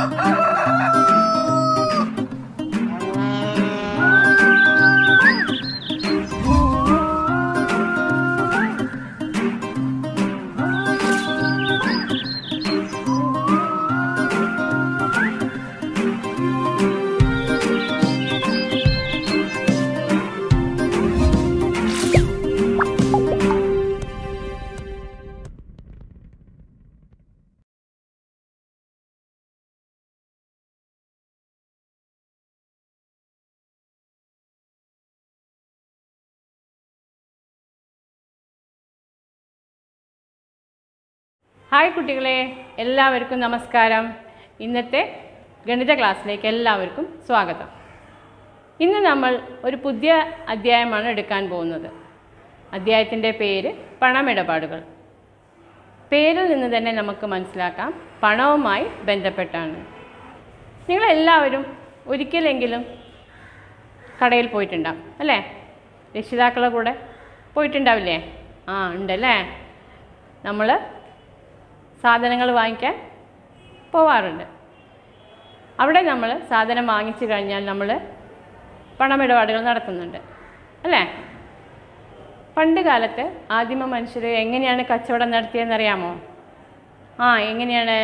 hi കുട്ടികളെ എല്ലാവർക്കും നമസ്കാരം ഇന്നത്തെ ഗണിത ക്ലാസ്സിലേക്ക് എല്ലാവർക്കും സ്വാഗതം ഇന്ന് നമ്മൾ ഒരു പുതിയ അധ്യായമാണ് എടുക്കാൻ പോകുന്നത് അധ്യായത്തിൻ്റെ പേര് പണമിടപാടുകൾ പേരിൽ നിന്ന് തന്നെ നമുക്ക് മനസ്സിലാക്കാം പണവുമായി ബന്ധപ്പെട്ടാണ് നിങ്ങളെല്ലാവരും ഒരിക്കലെങ്കിലും കടയിൽ പോയിട്ടുണ്ടാവും അല്ലേ രക്ഷിതാക്കളുടെ കൂടെ പോയിട്ടുണ്ടാവില്ലേ ആ ഉണ്ടല്ലേ നമ്മൾ സാധനങ്ങൾ വാങ്ങിക്കാൻ പോവാറുണ്ട് അവിടെ നമ്മൾ സാധനം വാങ്ങിച്ചു കഴിഞ്ഞാൽ നമ്മൾ പണമിടപാടുകൾ നടത്തുന്നുണ്ട് അല്ലേ പണ്ട് കാലത്ത് ആദിമ മനുഷ്യർ എങ്ങനെയാണ് കച്ചവടം നടത്തിയതെന്നറിയാമോ ആ എങ്ങനെയാണ്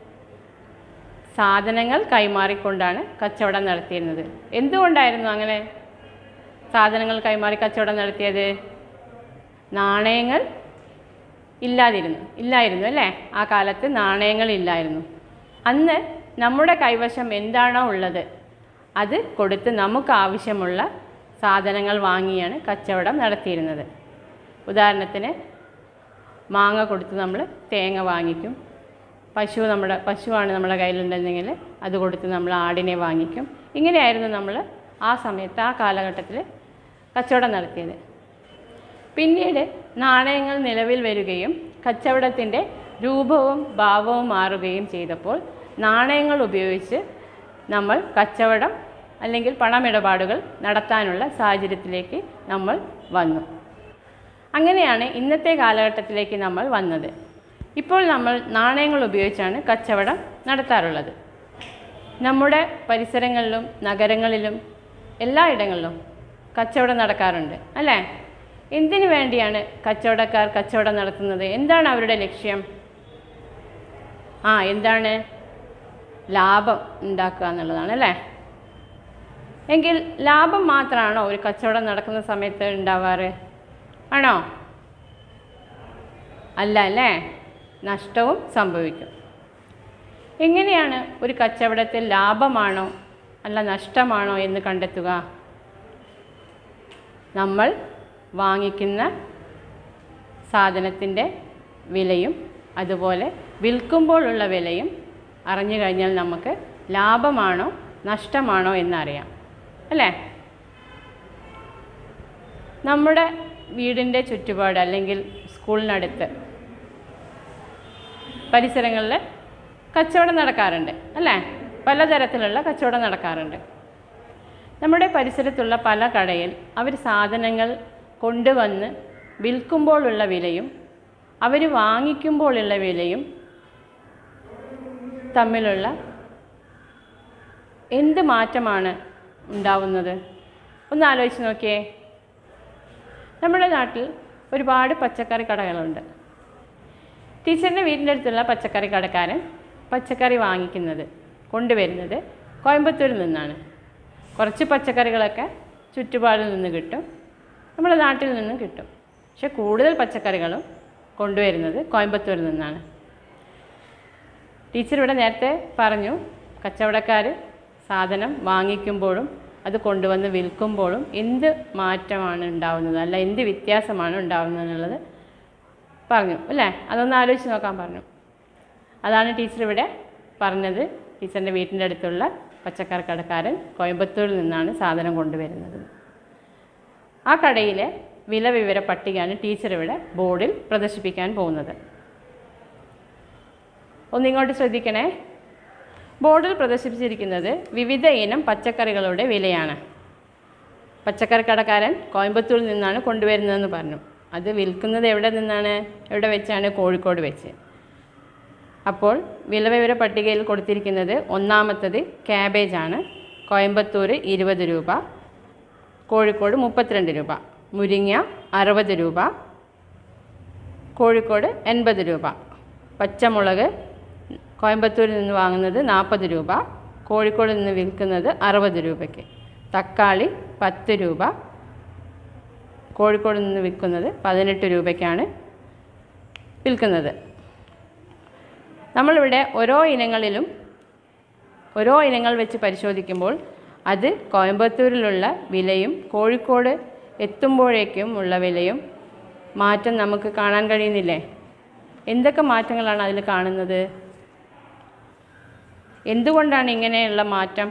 സാധനങ്ങൾ കൈമാറിക്കൊണ്ടാണ് കച്ചവടം നടത്തിയിരുന്നത് എന്തുകൊണ്ടായിരുന്നു അങ്ങനെ സാധനങ്ങൾ കൈമാറി കച്ചവടം നടത്തിയത് നാണയങ്ങൾ ഇല്ലാതിരുന്നു ഇല്ലായിരുന്നു അല്ലേ ആ കാലത്ത് നാണയങ്ങൾ ഇല്ലായിരുന്നു അന്ന് നമ്മുടെ കൈവശം എന്താണോ ഉള്ളത് അത് കൊടുത്ത് നമുക്ക് ആവശ്യമുള്ള സാധനങ്ങൾ വാങ്ങിയാണ് കച്ചവടം നടത്തിയിരുന്നത് ഉദാഹരണത്തിന് മാങ്ങ കൊടുത്ത് നമ്മൾ തേങ്ങ വാങ്ങിക്കും പശു നമ്മുടെ പശുവാണ് നമ്മുടെ കയ്യിലുണ്ടെന്നെങ്കിൽ അത് കൊടുത്ത് നമ്മൾ ആടിനെ വാങ്ങിക്കും ഇങ്ങനെയായിരുന്നു നമ്മൾ ആ സമയത്ത് ആ കാലഘട്ടത്തിൽ കച്ചവടം നടത്തിയത് പിന്നീട് നാണയങ്ങൾ നിലവിൽ വരികയും കച്ചവടത്തിൻ്റെ രൂപവും ഭാവവും മാറുകയും ചെയ്തപ്പോൾ നാണയങ്ങൾ ഉപയോഗിച്ച് നമ്മൾ കച്ചവടം അല്ലെങ്കിൽ പണമിടപാടുകൾ നടത്താനുള്ള സാഹചര്യത്തിലേക്ക് നമ്മൾ വന്നു അങ്ങനെയാണ് ഇന്നത്തെ കാലഘട്ടത്തിലേക്ക് നമ്മൾ വന്നത് ഇപ്പോൾ നമ്മൾ നാണയങ്ങൾ ഉപയോഗിച്ചാണ് കച്ചവടം നടത്താറുള്ളത് നമ്മുടെ പരിസരങ്ങളിലും നഗരങ്ങളിലും എല്ലായിടങ്ങളിലും കച്ചവടം നടക്കാറുണ്ട് അല്ലേ എന്തിനു വേണ്ടിയാണ് കച്ചവടക്കാർ കച്ചവടം നടത്തുന്നത് എന്താണ് അവരുടെ ലക്ഷ്യം ആ എന്താണ് ലാഭം ഉണ്ടാക്കുക എന്നുള്ളതാണ് അല്ലേ എങ്കിൽ ലാഭം മാത്രമാണോ ഒരു കച്ചവടം നടക്കുന്ന സമയത്ത് ഉണ്ടാവാറ് ആണോ അല്ല അല്ലേ നഷ്ടവും സംഭവിക്കും എങ്ങനെയാണ് ഒരു കച്ചവടത്തിൽ ലാഭമാണോ അല്ല നഷ്ടമാണോ എന്ന് കണ്ടെത്തുക നമ്മൾ വാങ്ങിക്കുന്ന സാധനത്തിൻ്റെ വിലയും അതുപോലെ വിൽക്കുമ്പോഴുള്ള വിലയും അറിഞ്ഞു കഴിഞ്ഞാൽ നമുക്ക് ലാഭമാണോ നഷ്ടമാണോ എന്നറിയാം അല്ലേ നമ്മുടെ വീടിൻ്റെ ചുറ്റുപാട് അല്ലെങ്കിൽ സ്കൂളിനടുത്ത് പരിസരങ്ങളിൽ കച്ചവടം നടക്കാറുണ്ട് അല്ലേ പലതരത്തിലുള്ള കച്ചവടം നടക്കാറുണ്ട് നമ്മുടെ പരിസരത്തുള്ള പല കടയിൽ അവർ സാധനങ്ങൾ കൊണ്ടുവന്ന് വിൽക്കുമ്പോഴുള്ള വിലയും അവർ വാങ്ങിക്കുമ്പോഴുള്ള വിലയും തമ്മിലുള്ള എന്ത് മാറ്റമാണ് ഉണ്ടാവുന്നത് ഒന്ന് ആലോചിച്ച് നോക്കിയേ നമ്മുടെ നാട്ടിൽ ഒരുപാട് പച്ചക്കറി കടകളുണ്ട് ടീച്ചറിൻ്റെ വീടിൻ്റെ അടുത്തുള്ള പച്ചക്കറി കടക്കാരൻ പച്ചക്കറി വാങ്ങിക്കുന്നത് കൊണ്ടുവരുന്നത് കോയമ്പത്തൂരിൽ നിന്നാണ് കുറച്ച് പച്ചക്കറികളൊക്കെ ചുറ്റുപാടിൽ നിന്ന് കിട്ടും നമ്മുടെ നാട്ടിൽ നിന്നും കിട്ടും പക്ഷെ കൂടുതൽ പച്ചക്കറികളും കൊണ്ടുവരുന്നത് കോയമ്പത്തൂരിൽ നിന്നാണ് ടീച്ചർ ഇവിടെ നേരത്തെ പറഞ്ഞു കച്ചവടക്കാർ സാധനം വാങ്ങിക്കുമ്പോഴും അത് കൊണ്ടുവന്ന് വിൽക്കുമ്പോഴും എന്ത് മാറ്റമാണ് ഉണ്ടാവുന്നത് അല്ല എന്ത് വ്യത്യാസമാണ് ഉണ്ടാവുന്നത് എന്നുള്ളത് പറഞ്ഞു അല്ലേ അതൊന്ന് ആലോചിച്ച് നോക്കാൻ പറഞ്ഞു അതാണ് ടീച്ചർ ഇവിടെ പറഞ്ഞത് ടീച്ചറിൻ്റെ വീട്ടിൻ്റെ അടുത്തുള്ള പച്ചക്കറി കടക്കാരൻ കോയമ്പത്തൂരിൽ നിന്നാണ് സാധനം കൊണ്ടുവരുന്നത് ആ കടയിലെ വില വിവര പട്ടികയാണ് ടീച്ചർ ഇവിടെ ബോർഡിൽ പ്രദർശിപ്പിക്കാൻ പോകുന്നത് ഒന്നിങ്ങോട്ട് ശ്രദ്ധിക്കണേ ബോർഡിൽ പ്രദർശിപ്പിച്ചിരിക്കുന്നത് വിവിധ ഇനം പച്ചക്കറികളുടെ വിലയാണ് പച്ചക്കറി കടക്കാരൻ കോയമ്പത്തൂരിൽ നിന്നാണ് കൊണ്ടുവരുന്നതെന്ന് പറഞ്ഞു അത് വിൽക്കുന്നത് എവിടെ നിന്നാണ് എവിടെ വെച്ചാണ് കോഴിക്കോട് വെച്ച് അപ്പോൾ വിലവിവര പട്ടികയിൽ കൊടുത്തിരിക്കുന്നത് ഒന്നാമത്തത് ക്യാബേജാണ് കോയമ്പത്തൂർ ഇരുപത് രൂപ കോഴിക്കോട് മുപ്പത്തിരണ്ട് രൂപ മുരിങ്ങ അറുപത് രൂപ കോഴിക്കോട് എൺപത് രൂപ പച്ചമുളക് കോയമ്പത്തൂരിൽ നിന്ന് വാങ്ങുന്നത് നാൽപ്പത് രൂപ കോഴിക്കോട് നിന്ന് വിൽക്കുന്നത് അറുപത് രൂപയ്ക്ക് തക്കാളി പത്ത് രൂപ കോഴിക്കോട് നിന്ന് വിൽക്കുന്നത് പതിനെട്ട് രൂപയ്ക്കാണ് വിൽക്കുന്നത് നമ്മളിവിടെ ഓരോ ഇനങ്ങളിലും ഓരോ ഇനങ്ങൾ വെച്ച് പരിശോധിക്കുമ്പോൾ അത് കോയമ്പത്തൂരിലുള്ള വിലയും കോഴിക്കോട് എത്തുമ്പോഴേക്കും ഉള്ള വിലയും മാറ്റം നമുക്ക് കാണാൻ കഴിയുന്നില്ലേ എന്തൊക്കെ മാറ്റങ്ങളാണ് അതിൽ കാണുന്നത് എന്തുകൊണ്ടാണ് ഇങ്ങനെയുള്ള മാറ്റം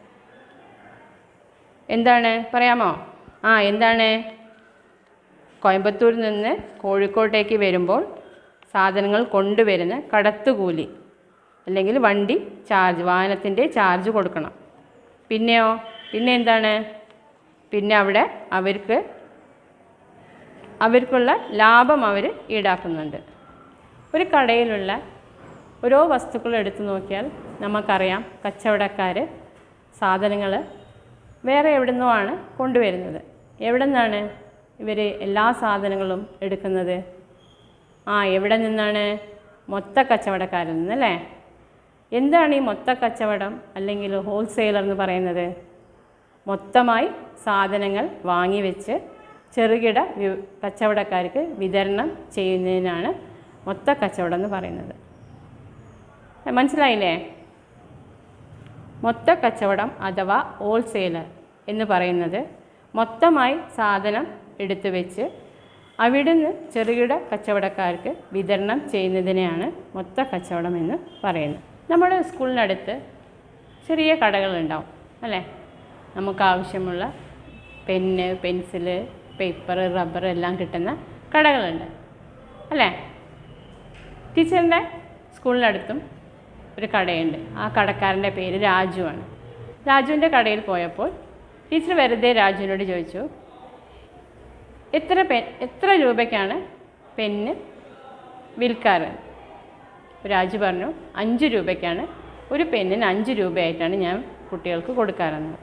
എന്താണ് പറയാമോ ആ എന്താണ് കോയമ്പത്തൂരിൽ നിന്ന് കോഴിക്കോട്ടേക്ക് വരുമ്പോൾ സാധനങ്ങൾ കൊണ്ടുവരുന്ന കടത്തുകൂലി അല്ലെങ്കിൽ വണ്ടി ചാർജ് വാഹനത്തിൻ്റെ ചാർജ് കൊടുക്കണം പിന്നെയോ പിന്നെ എന്താണ് പിന്നെ അവിടെ അവർക്ക് അവർക്കുള്ള ലാഭം അവർ ഈടാക്കുന്നുണ്ട് ഒരു കടയിലുള്ള ഓരോ വസ്തുക്കൾ എടുത്തു നോക്കിയാൽ നമുക്കറിയാം കച്ചവടക്കാർ സാധനങ്ങൾ വേറെ എവിടെ നിന്നോ ആണ് കൊണ്ടുവരുന്നത് എവിടെ നിന്നാണ് ഇവർ എല്ലാ സാധനങ്ങളും എടുക്കുന്നത് ആ എവിടെ നിന്നാണ് മൊത്ത കച്ചവടക്കാരിൽ നിന്നല്ലേ എന്താണ് ഈ മൊത്ത കച്ചവടം അല്ലെങ്കിൽ ഹോൾസെയിലർ എന്ന് പറയുന്നത് മൊത്തമായി സാധനങ്ങൾ വാങ്ങിവെച്ച് ചെറുകിട വി- കച്ചവടക്കാർക്ക് വിതരണം ചെയ്യുന്നതിനാണ് മൊത്ത കച്ചവടം എന്ന് പറയുന്നത് ഏ, മനസ്സിലായില്ലേ മൊത്ത കച്ചവടം അഥവാ ഹോൾസെയിലർ എന്ന് പറയുന്നത് മൊത്തമായി സാധനം എടുത്തു വെച്ച് അവിടുന്ന് ചെറുകിട കച്ചവടക്കാർക്ക് വിതരണം ചെയ്യുന്നതിനെയാണ് മൊത്ത കച്ചവടം എന്ന് പറയുന്നത് നമ്മുടെ സ്കൂളിനടുത്ത് ചെറിയ കടകളുണ്ടാവും അല്ലേ നമുക്ക് ആവശ്യമുള്ള പെന്ന് പെൻസില് പേപ്പർ റബ്ബർ എല്ലാം കിട്ടുന്ന കടകളുണ്ട് അല്ലേ ടീച്ചറിൻ്റെ സ്കൂളിനടുത്തും ഒരു കടയുണ്ട് ആ കടക്കാരൻ്റെ പേര് രാജുവാണ് രാജുവിൻ്റെ കടയിൽ പോയപ്പോൾ ടീച്ചർ വെറുതെ രാജുവിനോട് ചോദിച്ചു എത്ര പെൻ എത്ര രൂപയ്ക്കാണ് പെന്ന് വിൽക്കാറ് അപ്പോൾ രാജു പറഞ്ഞു അഞ്ച് രൂപയ്ക്കാണ് ഒരു പെന്നിന് അഞ്ച് രൂപയായിട്ടാണ് ഞാൻ കുട്ടികൾക്ക് കൊടുക്കാറെന്ന്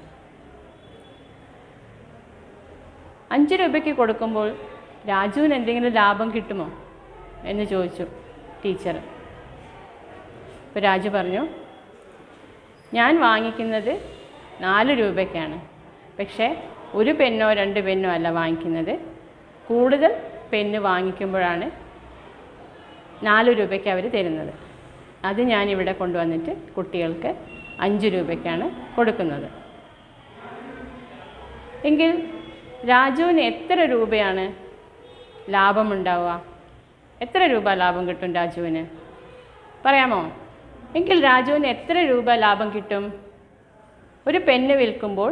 അഞ്ച് രൂപയ്ക്ക് കൊടുക്കുമ്പോൾ രാജുവിന് എന്തെങ്കിലും ലാഭം കിട്ടുമോ എന്ന് ചോദിച്ചു ടീച്ചർ അപ്പോൾ രാജു പറഞ്ഞു ഞാൻ വാങ്ങിക്കുന്നത് നാല് രൂപയ്ക്കാണ് പക്ഷേ ഒരു പെന്നോ രണ്ട് പെന്നോ അല്ല വാങ്ങിക്കുന്നത് കൂടുതൽ പെന്ന് വാങ്ങിക്കുമ്പോഴാണ് നാല് രൂപയ്ക്ക് അവർ തരുന്നത് അത് ഞാനിവിടെ കൊണ്ടുവന്നിട്ട് കുട്ടികൾക്ക് അഞ്ച് രൂപയ്ക്കാണ് കൊടുക്കുന്നത് എങ്കിൽ രാജുവിന് എത്ര രൂപയാണ് ലാഭമുണ്ടാവുക എത്ര രൂപ ലാഭം കിട്ടും രാജുവിന് പറയാമോ എങ്കിൽ രാജുവിന് എത്ര രൂപ ലാഭം കിട്ടും ഒരു പെന്ന് വിൽക്കുമ്പോൾ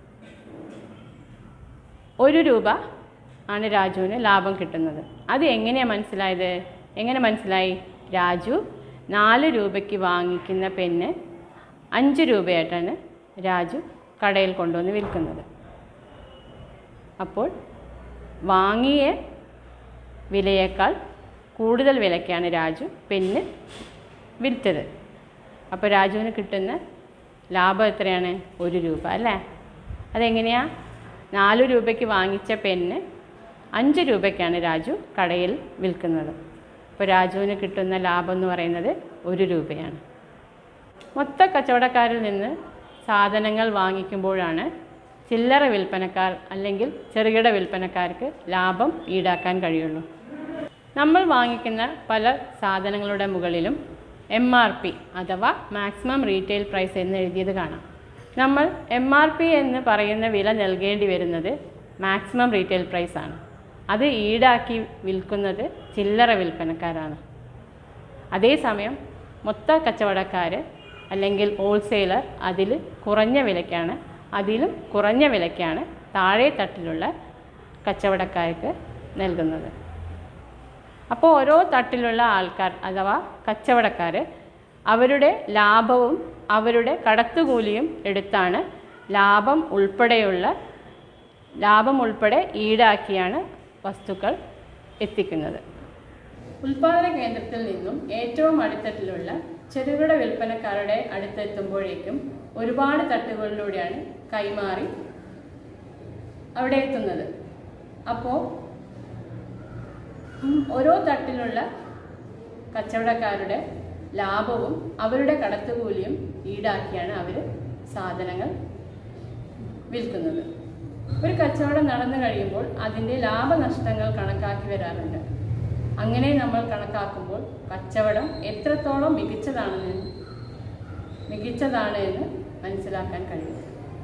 ഒരു രൂപ ആണ് രാജുവിന് ലാഭം കിട്ടുന്നത് അത് എങ്ങനെയാണ് മനസ്സിലായത് എങ്ങനെ മനസ്സിലായി രാജു നാല് രൂപയ്ക്ക് വാങ്ങിക്കുന്ന പെന്ന് അഞ്ച് രൂപയായിട്ടാണ് രാജു കടയിൽ കൊണ്ടുവന്ന് വിൽക്കുന്നത് അപ്പോൾ വാങ്ങിയ വിലയേക്കാൾ കൂടുതൽ വിലയ്ക്കാണ് രാജു പെന്ന് വിറ്റത് അപ്പോൾ രാജുവിന് കിട്ടുന്ന ലാഭം എത്രയാണ് ഒരു രൂപ അല്ലേ അതെങ്ങനെയാണ് നാല് രൂപയ്ക്ക് വാങ്ങിച്ച പെന്ന് അഞ്ച് രൂപയ്ക്കാണ് രാജു കടയിൽ വിൽക്കുന്നത് അപ്പോൾ രാജുവിന് കിട്ടുന്ന ലാഭം എന്ന് പറയുന്നത് ഒരു രൂപയാണ് മൊത്ത കച്ചവടക്കാരിൽ നിന്ന് സാധനങ്ങൾ വാങ്ങിക്കുമ്പോഴാണ് ചില്ലറ വിൽപ്പനക്കാർ അല്ലെങ്കിൽ ചെറുകിട വിൽപ്പനക്കാർക്ക് ലാഭം ഈടാക്കാൻ കഴിയുള്ളൂ നമ്മൾ വാങ്ങിക്കുന്ന പല സാധനങ്ങളുടെ മുകളിലും എം ആർ പി അഥവാ മാക്സിമം റീറ്റെയിൽ പ്രൈസ് എന്ന് എഴുതിയത് കാണാം നമ്മൾ എം ആർ പി എന്ന് പറയുന്ന വില നൽകേണ്ടി വരുന്നത് മാക്സിമം റീറ്റെയിൽ പ്രൈസ് ആണ് അത് ഈടാക്കി വിൽക്കുന്നത് ചില്ലറ വിൽപ്പനക്കാരാണ് അതേസമയം മൊത്ത കച്ചവടക്കാർ അല്ലെങ്കിൽ ഹോൾസെയിലർ അതിൽ കുറഞ്ഞ വിലയ്ക്കാണ് അതിലും കുറഞ്ഞ വിലയ്ക്കാണ് താഴെ തട്ടിലുള്ള കച്ചവടക്കാർക്ക് നൽകുന്നത് അപ്പോൾ ഓരോ തട്ടിലുള്ള ആൾക്കാർ അഥവാ കച്ചവടക്കാർ അവരുടെ ലാഭവും അവരുടെ കടത്തുകൂലിയും എടുത്താണ് ലാഭം ഉൾപ്പെടെയുള്ള ലാഭം ഉൾപ്പെടെ ഈടാക്കിയാണ് വസ്തുക്കൾ എത്തിക്കുന്നത് ഉൽപാദന കേന്ദ്രത്തിൽ നിന്നും ഏറ്റവും അടിത്തട്ടിലുള്ള ചെറുകിട വിൽപ്പനക്കാരുടെ അടുത്തെത്തുമ്പോഴേക്കും ഒരുപാട് തട്ടുകളിലൂടെയാണ് കൈമാറി അവിടെ എത്തുന്നത് അപ്പോൾ ഉം, ഓരോ തട്ടിലുള്ള കച്ചവടക്കാരുടെ ലാഭവും അവരുടെ കടത്തുകൂലിയും ഈടാക്കിയാണ് അവർ സാധനങ്ങൾ വിൽക്കുന്നത് ഒരു കച്ചവടം നടന്നു കഴിയുമ്പോൾ അതിൻ്റെ ലാഭനഷ്ടങ്ങൾ കണക്കാക്കി വരാറുണ്ട് അങ്ങനെ നമ്മൾ കണക്കാക്കുമ്പോൾ കച്ചവടം എത്രത്തോളം മികച്ചതാണെന്ന് മികച്ചതാണ് എന്ന് മനസ്സിലാക്കാൻ കഴിയും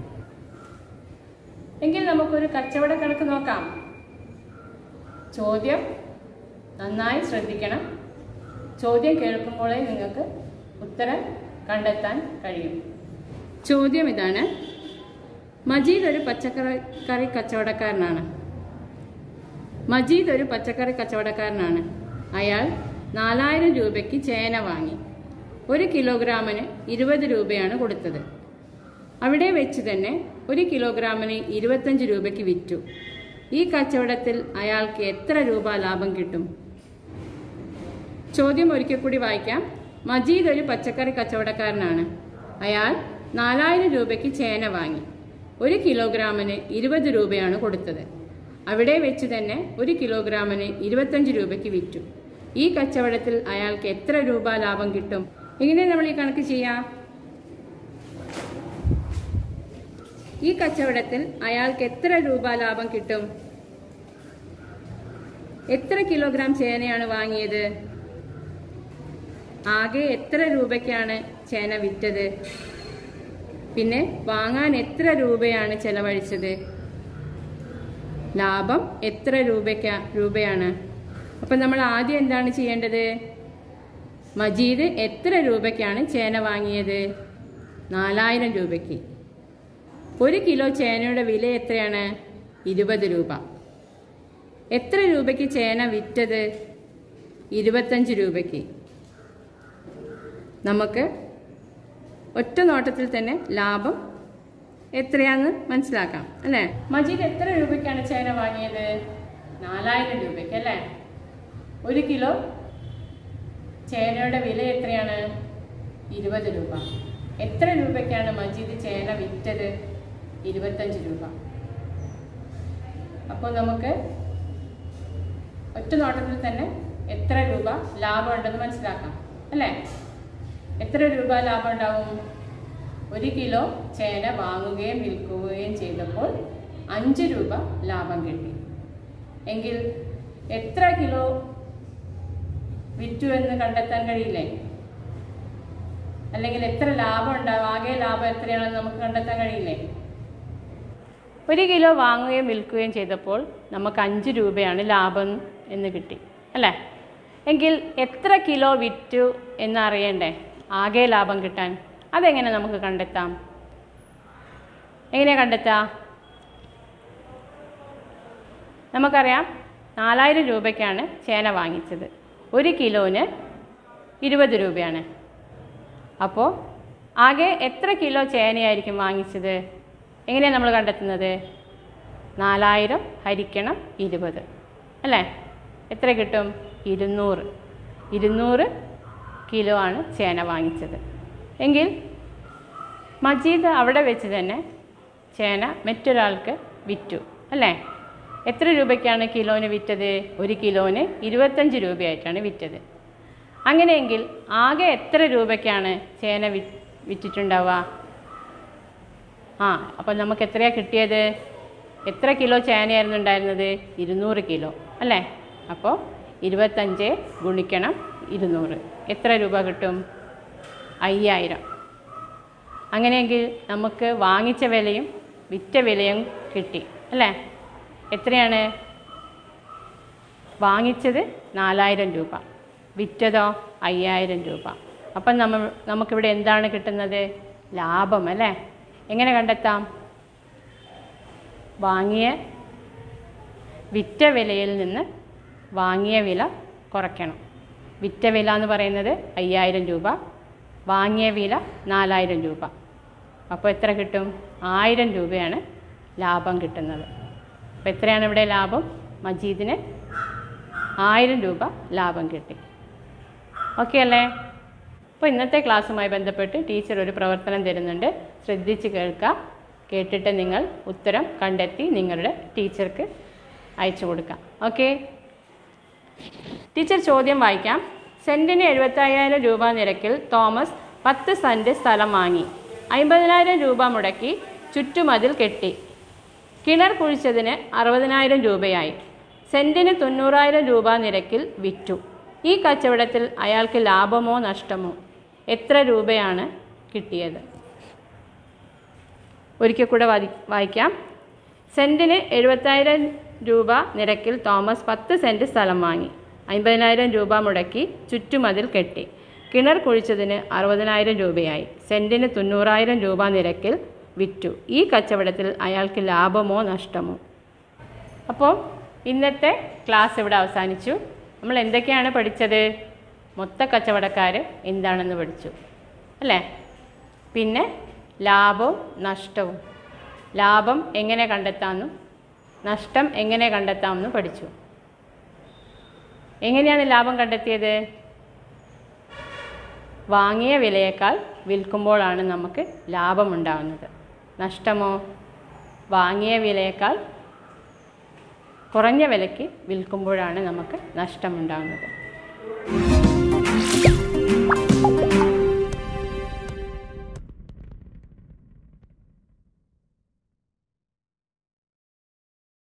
എങ്കിൽ നമുക്കൊരു കച്ചവട കണക്ക് നോക്കാം ചോദ്യം നന്നായി ശ്രദ്ധിക്കണം ചോദ്യം കേൾക്കുമ്പോഴേ നിങ്ങൾക്ക് ഉത്തരം കണ്ടെത്താൻ കഴിയും ചോദ്യം ഇതാണ് മജീദ് ഒരു പച്ചക്കറി കറി കച്ചവടക്കാരനാണ് മജീദ് ഒരു പച്ചക്കറി കച്ചവടക്കാരനാണ് അയാൾ നാലായിരം രൂപയ്ക്ക് ചേന വാങ്ങി ഒരു കിലോഗ്രാമിന് ഇരുപത് രൂപയാണ് കൊടുത്തത് അവിടെ വെച്ച് തന്നെ ഒരു കിലോഗ്രാമിന് ഇരുപത്തഞ്ച് രൂപയ്ക്ക് വിറ്റു ഈ കച്ചവടത്തിൽ അയാൾക്ക് എത്ര രൂപ ലാഭം കിട്ടും ചോദ്യം ഒരിക്കൽ കൂടി വായിക്കാം മജീദ് ഒരു പച്ചക്കറി കച്ചവടക്കാരനാണ് അയാൾ നാലായിരം രൂപയ്ക്ക് ചേന വാങ്ങി ഒരു കിലോഗ്രാമിന് ഇരുപത് രൂപയാണ് കൊടുത്തത് അവിടെ വെച്ച് തന്നെ ഒരു കിലോഗ്രാമിന് ഇരുപത്തഞ്ച് രൂപയ്ക്ക് വിറ്റു ഈ കച്ചവടത്തിൽ അയാൾക്ക് എത്ര രൂപ ലാഭം കിട്ടും എങ്ങനെ നമ്മൾ ഈ കണക്ക് ചെയ്യാം ഈ കച്ചവടത്തിൽ അയാൾക്ക് എത്ര രൂപ ലാഭം കിട്ടും എത്ര കിലോഗ്രാം ചേനയാണ് വാങ്ങിയത് ആകെ എത്ര രൂപയ്ക്കാണ് ചേന വിറ്റത് പിന്നെ വാങ്ങാൻ എത്ര രൂപയാണ് ചെലവഴിച്ചത് ലാഭം എത്ര രൂപയ്ക്ക രൂപയാണ് അപ്പം നമ്മൾ ആദ്യം എന്താണ് ചെയ്യേണ്ടത് മജീദ് എത്ര രൂപയ്ക്കാണ് ചേന വാങ്ങിയത് നാലായിരം രൂപയ്ക്ക് ഒരു കിലോ ചേനയുടെ വില എത്രയാണ് ഇരുപത് രൂപ എത്ര രൂപയ്ക്ക് ചേന വിറ്റത് ഇരുപത്തഞ്ച് രൂപയ്ക്ക് നമുക്ക് ഒറ്റ നോട്ടത്തിൽ തന്നെ ലാഭം എത്രയാന്ന് മനസ്സിലാക്കാം അല്ലേ മജീദ് എത്ര രൂപയ്ക്കാണ് ചേന വാങ്ങിയത് നാലായിരം രൂപയ്ക്ക് അല്ലേ ഒരു കിലോ ചേനയുടെ വില എത്രയാണ് ഇരുപത് രൂപ എത്ര രൂപയ്ക്കാണ് മജീദ് ചേന വിറ്റത് ഇരുപത്തഞ്ച് രൂപ അപ്പോൾ നമുക്ക് ഒറ്റ നോട്ടത്തിൽ തന്നെ എത്ര രൂപ ലാഭം ഉണ്ടെന്ന് മനസ്സിലാക്കാം അല്ലേ എത്ര രൂപ ലാഭം ഉണ്ടാവും ഒരു കിലോ ചേന വാങ്ങുകയും വിൽക്കുകയും ചെയ്തപ്പോൾ അഞ്ച് രൂപ ലാഭം കിട്ടി എങ്കിൽ എത്ര കിലോ വിറ്റു എന്ന് കണ്ടെത്താൻ കഴിയില്ലേ അല്ലെങ്കിൽ എത്ര ലാഭം ഉണ്ടാവും ആകെ ലാഭം എത്രയാണെന്ന് നമുക്ക് കണ്ടെത്താൻ കഴിയില്ലേ ഒരു കിലോ വാങ്ങുകയും വിൽക്കുകയും ചെയ്തപ്പോൾ നമുക്ക് അഞ്ച് രൂപയാണ് ലാഭം എന്ന് കിട്ടി അല്ലേ എങ്കിൽ എത്ര കിലോ വിറ്റു എന്നറിയണ്ടേ ആകെ ലാഭം കിട്ടാൻ അതെങ്ങനെ നമുക്ക് കണ്ടെത്താം എങ്ങനെ കണ്ടെത്താം നമുക്കറിയാം നാലായിരം രൂപയ്ക്കാണ് ചേന വാങ്ങിച്ചത് ഒരു കിലോന് ഇരുപത് രൂപയാണ് അപ്പോൾ ആകെ എത്ര കിലോ ചേനയായിരിക്കും വാങ്ങിച്ചത് എങ്ങനെയാണ് നമ്മൾ കണ്ടെത്തുന്നത് നാലായിരം ഹരിക്കണം ഇരുപത് അല്ലേ എത്ര കിട്ടും ഇരുന്നൂറ് ഇരുന്നൂറ് കിലോ ആണ് ചേന വാങ്ങിച്ചത് എങ്കിൽ മജീദ് അവിടെ വെച്ച് തന്നെ ചേന മറ്റൊരാൾക്ക് വിറ്റു അല്ലേ എത്ര രൂപയ്ക്കാണ് കിലോന് വിറ്റത് ഒരു കിലോന് ഇരുപത്തഞ്ച് രൂപയായിട്ടാണ് വിറ്റത് അങ്ങനെയെങ്കിൽ ആകെ എത്ര രൂപയ്ക്കാണ് ചേന വി വിറ്റിട്ടുണ്ടാവുക ആ അപ്പോൾ നമുക്ക് എത്രയാണ് കിട്ടിയത് എത്ര കിലോ ചേനയായിരുന്നു ഉണ്ടായിരുന്നത് ഇരുന്നൂറ് കിലോ അല്ലേ അപ്പോൾ ഇരുപത്തഞ്ച് ഗുണിക്കണം ഇരുന്നൂറ് എത്ര രൂപ കിട്ടും അയ്യായിരം അങ്ങനെയെങ്കിൽ നമുക്ക് വാങ്ങിച്ച വിലയും വിറ്റ വിലയും കിട്ടി അല്ലേ എത്രയാണ് വാങ്ങിച്ചത് നാലായിരം രൂപ വിറ്റതോ അയ്യായിരം രൂപ അപ്പം നമ്മൾ നമുക്കിവിടെ എന്താണ് കിട്ടുന്നത് ലാഭം അല്ലേ എങ്ങനെ കണ്ടെത്താം വാങ്ങിയ വിറ്റ വിലയിൽ നിന്ന് വാങ്ങിയ വില കുറയ്ക്കണം വിറ്റ വില എന്ന് പറയുന്നത് അയ്യായിരം രൂപ വാങ്ങിയ വില നാലായിരം രൂപ അപ്പോൾ എത്ര കിട്ടും ആയിരം രൂപയാണ് ലാഭം കിട്ടുന്നത് അപ്പോൾ എത്രയാണ് ഇവിടെ ലാഭം മജീദിന് ആയിരം രൂപ ലാഭം കിട്ടി ഓക്കെ അല്ലേ അപ്പോൾ ഇന്നത്തെ ക്ലാസ്സുമായി ബന്ധപ്പെട്ട് ടീച്ചർ ഒരു പ്രവർത്തനം തരുന്നുണ്ട് ശ്രദ്ധിച്ച് കേൾക്കുക കേട്ടിട്ട് നിങ്ങൾ ഉത്തരം കണ്ടെത്തി നിങ്ങളുടെ ടീച്ചർക്ക് അയച്ചു കൊടുക്കാം ഓക്കെ ടീച്ചർ ചോദ്യം വായിക്കാം സെൻറ്റിന് എഴുപത്തയ്യായിരം രൂപ നിരക്കിൽ തോമസ് പത്ത് സെൻറ്റ് സ്ഥലം വാങ്ങി അമ്പതിനായിരം രൂപ മുടക്കി ചുറ്റുമതിൽ കെട്ടി കിണർ കുഴിച്ചതിന് അറുപതിനായിരം രൂപയായി സെൻറ്റിന് തൊണ്ണൂറായിരം രൂപ നിരക്കിൽ വിറ്റു ഈ കച്ചവടത്തിൽ അയാൾക്ക് ലാഭമോ നഷ്ടമോ എത്ര രൂപയാണ് കിട്ടിയത് ഒരിക്കൽ കൂടെ വായി വായിക്കാം സെൻറ്റിന് എഴുപത്തായിരം രൂപ നിരക്കിൽ തോമസ് പത്ത് സെൻറ്റ് സ്ഥലം വാങ്ങി അമ്പതിനായിരം രൂപ മുടക്കി ചുറ്റുമതിൽ കെട്ടി കിണർ കുഴിച്ചതിന് അറുപതിനായിരം രൂപയായി സെൻറ്റിന് തൊണ്ണൂറായിരം രൂപ നിരക്കിൽ വിറ്റു ഈ കച്ചവടത്തിൽ അയാൾക്ക് ലാഭമോ നഷ്ടമോ അപ്പോൾ ഇന്നത്തെ ക്ലാസ് ഇവിടെ അവസാനിച്ചു നമ്മൾ എന്തൊക്കെയാണ് പഠിച്ചത് മൊത്ത കച്ചവടക്കാർ എന്താണെന്ന് പഠിച്ചു അല്ലേ പിന്നെ ലാഭവും നഷ്ടവും ലാഭം എങ്ങനെ കണ്ടെത്താമെന്നും നഷ്ടം എങ്ങനെ കണ്ടെത്താമെന്നും പഠിച്ചു എങ്ങനെയാണ് ലാഭം കണ്ടെത്തിയത് വാങ്ങിയ വിലയേക്കാൾ വിൽക്കുമ്പോഴാണ് നമുക്ക് ലാഭമുണ്ടാകുന്നത് നഷ്ടമോ വാങ്ങിയ വിലയേക്കാൾ കുറഞ്ഞ വിലയ്ക്ക് വിൽക്കുമ്പോഴാണ് നമുക്ക് നഷ്ടമുണ്ടാകുന്നത്